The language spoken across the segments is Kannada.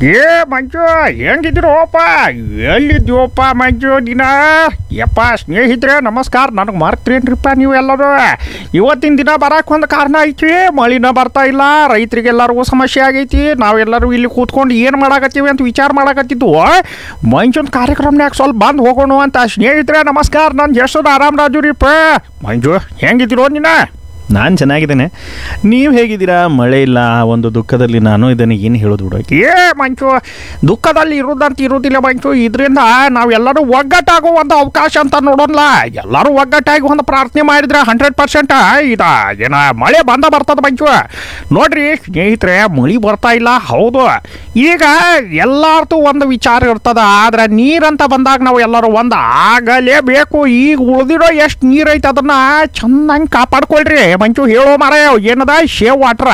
ಏ ಮಂಜು ಹೆಂಗಿದ್ದೀರೋಪ್ಪ ಎಲ್ಲಿದ್ದೀವಪ್ಪ ಮಂಜು ದಿನ ಯಪ್ಪ ಸ್ನೇಹಿತರೆ ನಮಸ್ಕಾರ ನನಗೆ ಮರ್ತ್ರೇನ್ರಿಪ್ಪ ನೀವು ಎಲ್ಲರೂ ಇವತ್ತಿನ ದಿನ ಬರಕ್ಕೆ ಒಂದು ಕಾರಣ ಐತಿ ಮಳಿನ ಬರ್ತಾ ಇಲ್ಲ ರೈತರಿಗೆಲ್ಲರಿಗೂ ಸಮಸ್ಯೆ ಆಗೈತಿ ನಾವೆಲ್ಲರೂ ಇಲ್ಲಿ ಕೂತ್ಕೊಂಡು ಏನು ಮಾಡಾಕತ್ತೀವಿ ಅಂತ ವಿಚಾರ ಮಾಡಾಕತ್ತಿದ್ವು ಮಂಜುನ ಕಾರ್ಯಕ್ರಮನ್ಯಾಗ ಸ್ವಲ್ಪ ಬಂದು ಹೋಗೋಣ ಅಂತ ಸ್ನೇಹಿತರೆ ನಮಸ್ಕಾರ ನನ್ನ ಹೆಸರು ಆರಾಮ್ ರಾಜು ರೀಪ್ಪ ಮಂಜು ಹೆಂಗಿದ್ದೀರೋ ನೀನ ನಾನು ಚೆನ್ನಾಗಿದ್ದೇನೆ ನೀವು ಹೇಗಿದ್ದೀರಾ ಮಳೆ ಇಲ್ಲ ಒಂದು ದುಃಖದಲ್ಲಿ ನಾನು ಇದನ್ನು ಏನು ಹೇಳೋದು ಬಿಡು ಏ ಮಂಚು ದುಃಖದಲ್ಲಿ ಇರುದಂತ ಇರುವುದಿಲ್ಲ ಮಂಚು ಇದರಿಂದ ನಾವೆಲ್ಲರೂ ಒಗ್ಗಟ್ಟಾಗೋ ಒಂದು ಅವಕಾಶ ಅಂತ ನೋಡೋಣ ಎಲ್ಲರೂ ಒಗ್ಗಟ್ಟಾಗಿ ಒಂದು ಪ್ರಾರ್ಥನೆ ಮಾಡಿದ್ರೆ ಹಂಡ್ರೆಡ್ ಪರ್ಸೆಂಟ್ ಇದ ಏನ ಮಳೆ ಬಂದ ಬರ್ತದ ಮಂಚು ನೋಡ್ರಿ ಸ್ನೇಹಿತರೆ ಮಳೆ ಬರ್ತಾ ಇಲ್ಲ ಹೌದು ಈಗ ಎಲ್ಲಾರ್ದು ಒಂದು ವಿಚಾರ ಇರ್ತದ ಆದ್ರೆ ನೀರಂತ ಬಂದಾಗ ನಾವು ಎಲ್ಲರೂ ಒಂದು ಆಗಲೇಬೇಕು ಈಗ ಉಳಿದಿರೋ ಎಷ್ಟು ನೀರೈತೆ ಅದನ್ನ ಚೆನ್ನಾಗಿ ಕಾಪಾಡ್ಕೊಳ್ರಿ ಮಂಚು ಹೇಳೋ ಮಾರ ಏನದ ಶೇವ್ ವಾಟ್ರ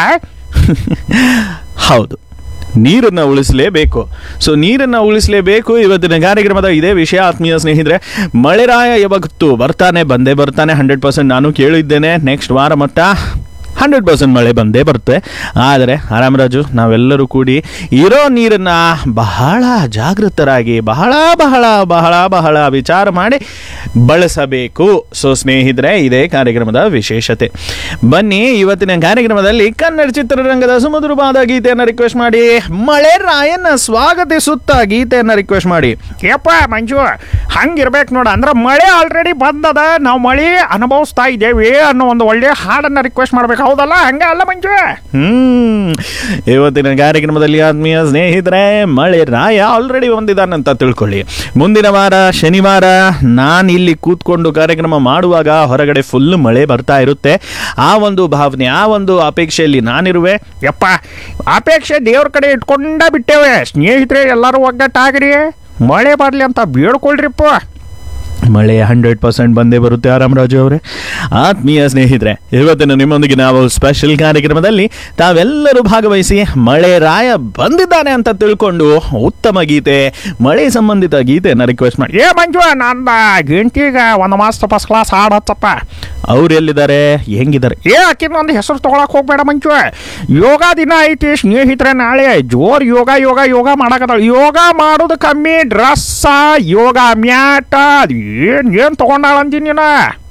ಹೌದು ನೀರನ್ನು ಉಳಿಸಲೇಬೇಕು ಸೊ ನೀರನ್ನು ಉಳಿಸಲೇಬೇಕು ಇವತ್ತಿನ ಕಾರ್ಯಕ್ರಮದ ಇದೇ ವಿಷಯ ಆತ್ಮೀಯ ಸ್ನೇಹಿತರೆ ಮಳೆರಾಯ ಯಾವತ್ತು ಬರ್ತಾನೆ ಬಂದೇ ಬರ್ತಾನೆ ಹಂಡ್ರೆಡ್ ಪರ್ಸೆಂಟ್ ನಾನು ಕೇಳಿದ್ದೇನೆ ನೆಕ್ಸ್ಟ್ ವಾರ ಮಟ್ಟ ಹಂಡ್ರೆಡ್ ಪರ್ಸೆಂಟ್ ಮಳೆ ಬಂದೇ ಬರುತ್ತೆ ಆದರೆ ಆರಾಮರಾಜು ನಾವೆಲ್ಲರೂ ಕೂಡಿ ಇರೋ ನೀರನ್ನು ಬಹಳ ಜಾಗೃತರಾಗಿ ಬಹಳ ಬಹಳ ಬಹಳ ಬಹಳ ವಿಚಾರ ಮಾಡಿ ಬಳಸಬೇಕು ಸೊ ಸ್ನೇಹಿತರೆ ಇದೇ ಕಾರ್ಯಕ್ರಮದ ವಿಶೇಷತೆ ಬನ್ನಿ ಇವತ್ತಿನ ಕಾರ್ಯಕ್ರಮದಲ್ಲಿ ಕನ್ನಡ ಚಿತ್ರರಂಗದ ಸುಮಧುರವಾದ ಗೀತೆಯನ್ನು ರಿಕ್ವೆಸ್ಟ್ ಮಾಡಿ ಮಳೆ ರಾಯನ್ನ ಸ್ವಾಗತಿಸುತ್ತಾ ಗೀತೆಯನ್ನು ರಿಕ್ವೆಸ್ಟ್ ಮಾಡಿ ಯಪ್ಪ ಮಂಜು ಹಂಗಿರ್ಬೇಕು ನೋಡ ಅಂದ್ರೆ ಮಳೆ ಆಲ್ರೆಡಿ ಬಂದದ ನಾವು ಮಳೆ ಅನುಭವಿಸ್ತಾ ಇದ್ದೇವೆ ಅನ್ನೋ ಒಂದು ಒಳ್ಳೆ ಹಾಡನ್ನ ರಿಕ್ವೆಸ್ಟ್ ಮಾಡ್ಬೇಕು ಹೌದಲ್ಲ ಹಂಗ ಅಲ್ಲ ಮಂಜು ಹ್ಮ್ ಇವತ್ತಿನ ಕಾರ್ಯಕ್ರಮದಲ್ಲಿ ಆತ್ಮೀಯ ಸ್ನೇಹಿತರೆ ಮಳೆ ರಾಯ ಆಲ್ರೆಡಿ ಬಂದಿದ್ದಾನಂತ ತಿಳ್ಕೊಳ್ಳಿ ಮುಂದಿನ ವಾರ ಶನಿವಾರ ನಾನು ಇಲ್ಲಿ ಕೂತ್ಕೊಂಡು ಕಾರ್ಯಕ್ರಮ ಮಾಡುವಾಗ ಹೊರಗಡೆ ಫುಲ್ ಮಳೆ ಬರ್ತಾ ಇರುತ್ತೆ ಆ ಒಂದು ಭಾವನೆ ಆ ಒಂದು ಅಪೇಕ್ಷೆಯಲ್ಲಿ ನಾನಿರುವೆ ಯಪ್ಪ ಅಪೇಕ್ಷೆ ದೇವ್ರ ಕಡೆ ಇಟ್ಕೊಂಡ ಬಿಟ್ಟೇವೆ ಸ್ನೇಹಿತರೆ ಎಲ್ಲರೂ ಒಗ್ಗಟ್ಟಾಗ್ರಿ ಮಳೆ ಬರ್ಲಿ ಅಂತ ಬೇಡ್ಕೊಳ್ರಿಪ್ಪ ಮಳೆ ಹಂಡ್ರೆಡ್ ಪರ್ಸೆಂಟ್ ಬಂದೇ ಬರುತ್ತೆ ಆರಾಮರಾಜು ಅವರೇ ಆತ್ಮೀಯ ಸ್ನೇಹಿತರೆ ಇವತ್ತಿನ ನಿಮ್ಮೊಂದಿಗೆ ನಾವು ಸ್ಪೆಷಲ್ ಕಾರ್ಯಕ್ರಮದಲ್ಲಿ ತಾವೆಲ್ಲರೂ ಭಾಗವಹಿಸಿ ಮಳೆ ರಾಯ ಬಂದಿದ್ದಾನೆ ಅಂತ ತಿಳ್ಕೊಂಡು ಉತ್ತಮ ಗೀತೆ ಮಳೆ ಸಂಬಂಧಿತ ಗೀತೆಯನ್ನು ರಿಕ್ವೆಸ್ಟ್ ಮಾಡಿ ಏ ಮಂಜು ನನ್ನ ಗಿಂಟಿಗ ಒಂದು ಮಾಸ್ಟರ್ ಫಸ್ಟ್ ಕ್ಲಾಸ್ ಹಾಡು ಹಚ್ಚಪ್ಪ ಅವ್ರು ಎಲ್ಲಿದ್ದಾರೆ ಹೆಂಗಿದ್ದಾರೆ ಏ ಆಕಿನ ಒಂದು ಹೆಸರು ತಗೊಳಕ್ ಹೋಗ್ಬೇಡ ಮಂಚು ಯೋಗ ದಿನ ಐತಿ ಸ್ನೇಹಿತರೆ ನಾಳೆ ಜೋರ್ ಯೋಗ ಯೋಗ ಯೋಗ ಮಾಡಕತ್ತಾಳ ಯೋಗ ಮಾಡೋದು ಕಮ್ಮಿ ಡ್ರೆಸ್ಸ ಯೋಗ ಮ್ಯಾಟ ಅದ್ ಏನ್ ಏನ್ ತಗೊಂಡಾಳ ಅಂದಿ ನೀನ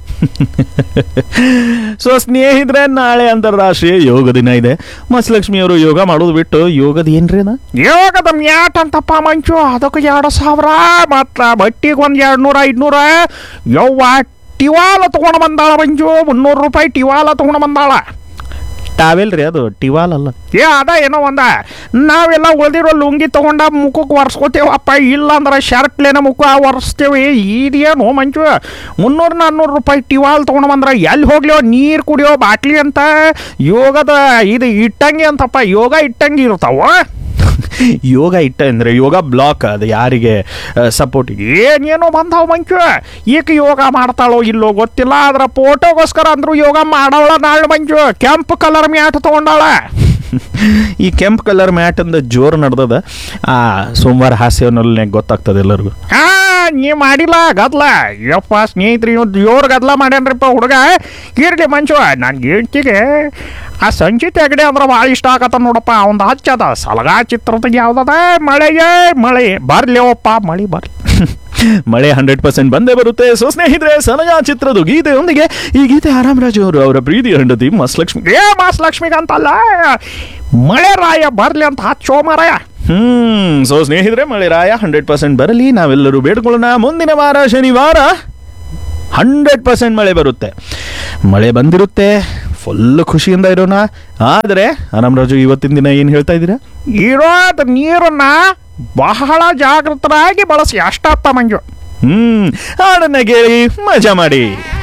ಸೊ ಸ್ನೇಹಿತರೆ ನಾಳೆ ಅಂತಾರಾಷ್ಟ್ರೀಯ ಯೋಗ ದಿನ ಇದೆ ಮಸ್ಲಕ್ಷ್ಮಿ ಅವರು ಯೋಗ ಮಾಡೋದು ಬಿಟ್ಟು ಯೋಗದ ಏನ್ರಿ ಅದ ಯೋಗದ ಮ್ಯಾಟ್ ಅಂತಪ್ಪ ಮಂಚು ಅದಕ್ಕೆ ಎರಡು ಸಾವಿರ ಮತ್ತ ಬಟ್ಟಿಗೆ ಒಂದು ಎರಡು ನೂರ ಐದ್ನೂರ ಯವ್ವ ಟಿವಾಲ ತಗೊಂಡು ಬಂದಾಳ ಮಂಜು ಮುನ್ನೂರು ರೂಪಾಯಿ ಟಿವಾಲ ತಗೊಂಡು ಬಂದಾಳ ಟಾವೆಲ್ ರೀ ಅದು ಟಿವಾಲ್ ಅಲ್ಲ ಏ ಅದ ಏನೋ ಒಂದ ನಾವೆಲ್ಲ ಉಳಿದಿರೋ ಲುಂಗಿ ತಗೊಂಡ ಮುಖಕ್ಕೆ ಒರೆಸ್ಕೋತೇವಪ್ಪ ಇಲ್ಲ ಅಂದ್ರೆ ಶರ್ಟ್ಲೇನ ಮುಖ ಒರೆಸ್ತೇವೆ ಇದೇನು ಮಂಚು ಮುನ್ನೂರು ನಾನ್ನೂರು ರೂಪಾಯಿ ಟಿವಾಲ್ ತೊಗೊಂಡು ಬಂದ್ರೆ ಎಲ್ಲಿ ಹೋಗ್ಲಿಯೋ ನೀರು ಕುಡಿಯೋ ಬಾಟ್ಲಿ ಅಂತ ಯೋಗದ ಇದು ಇಟ್ಟಂಗಿ ಅಂತಪ್ಪ ಯೋಗ ಇಟ್ಟಂಗಿ ಇರ್ತಾವ ಯೋಗ ಇಟ್ಟ ಅಂದ್ರೆ ಯೋಗ ಬ್ಲಾಕ್ ಅದು ಯಾರಿಗೆ ಸಪೋರ್ಟ್ ಏನೇನೋ ಬಂದಾವ ಮಂಚು ಈಗ ಯೋಗ ಮಾಡ್ತಾಳೋ ಇಲ್ಲೋ ಗೊತ್ತಿಲ್ಲ ಅದ್ರ ಫೋಟೋಗೋಸ್ಕರ ಅಂದ್ರು ಯೋಗ ಮಾಡವಳ ನಾಳೆ ಮಂಚು ಕೆಂಪು ಕಲರ್ ಮ್ಯಾಟ್ ತಗೊಂಡಾಳ ಈ ಕೆಂಪು ಕಲರ್ ಮ್ಯಾಟ್ ಅಂದ ಜೋರು ನಡೆದದ ಆ ಸೋಮವಾರ ಹಾಸ್ಯನಲ್ಲಿ ಗೊತ್ತಾಗ್ತದೆ ಎಲ್ಲರಿಗೂ ಹಾ ನೀ ಮಾಡಿಲ್ಲ ಗದ್ಲ ಯಪ್ಪ ಸ್ನೇಹಿತರು ಇವ್ ಜೋರ್ ಗದ್ಲ ಮಾಡ್ಯಾನ್ರಿಪ್ಪ ಹುಡುಗ ಇರ್ಲಿ ಮಂಚು ನನ್ನ ಹೆಂಡ್ತಿಗೆ ಆ ಸಂಚಿತ ಹೆಗಡೆ ಅಂದ್ರೆ ಭಾಳ ಇಷ್ಟ ಆಗತ್ತ ನೋಡಪ್ಪ ಅವ್ನು ಹಚ್ಚದ ಸಲಗಾ ಚಿತ್ರದ ಯಾವ್ದದ ಮಳೆಗೆ ಮಳೆ ಬರ್ಲಿವಪ್ಪ ಮಳೆ ಬರ್ಲಿ ಮಳೆ ಹಂಡ್ರೆಡ್ ಪರ್ಸೆಂಟ್ ಬಂದೇ ಬರುತ್ತೆ ಸೊ ಸ್ನೇಹಿತರೆ ಸನಗಾ ಚಿತ್ರದ ಗೀತೆಯೊಂದಿಗೆ ಈ ಗೀತೆ ಆರಾಮರಾಜು ಅವರು ಅವರ ಪ್ರೀತಿ ಹೆಂಡತಿ ಮಸ್ಲಕ್ಷ್ಮಿ ಏ ಮಾಸ್ ಲಕ್ಷ್ಮಿಗಂತಲ್ಲ ಮಳೆ ರಾಯ ಬರ್ಲಿ ಅಂತ ಹಚ್ಚೋ ಮಾರಾಯ ಹ್ಮ್ ಸೊ ಸ್ನೇಹಿತರೆ ಮಳೆ ರಾಯ ಹಂಡ್ರೆಡ್ ಪರ್ಸೆಂಟ್ ಬರಲಿ ನಾವೆಲ್ಲರೂ ಬೇಡ್ಕೊಳ್ಳೋಣ ಮುಂದಿನ ವಾರ ಶನಿವಾರ ಹಂಡ್ರೆಡ್ ಪರ್ಸೆಂಟ್ ಮಳೆ ಬರುತ್ತೆ ಮಳೆ ಬಂದಿರುತ್ತೆ ಫುಲ್ ಖುಷಿಯಿಂದ ಇರೋಣ ಆದರೆ ರಾಮರಾಜು ಇವತ್ತಿನ ದಿನ ಏನು ಹೇಳ್ತಾ ಇದ್ದೀರಾ ಇರೋದ್ ನೀರನ್ನ ಬಹಳ ಜಾಗೃತರಾಗಿ ಬಳಸಿ ಅಷ್ಟಪ್ಪ ಮಂಜು ಹ್ಮ್ ಹಾಡನ್ನ ಕೇಳಿ ಮಜಾ ಮಾಡಿ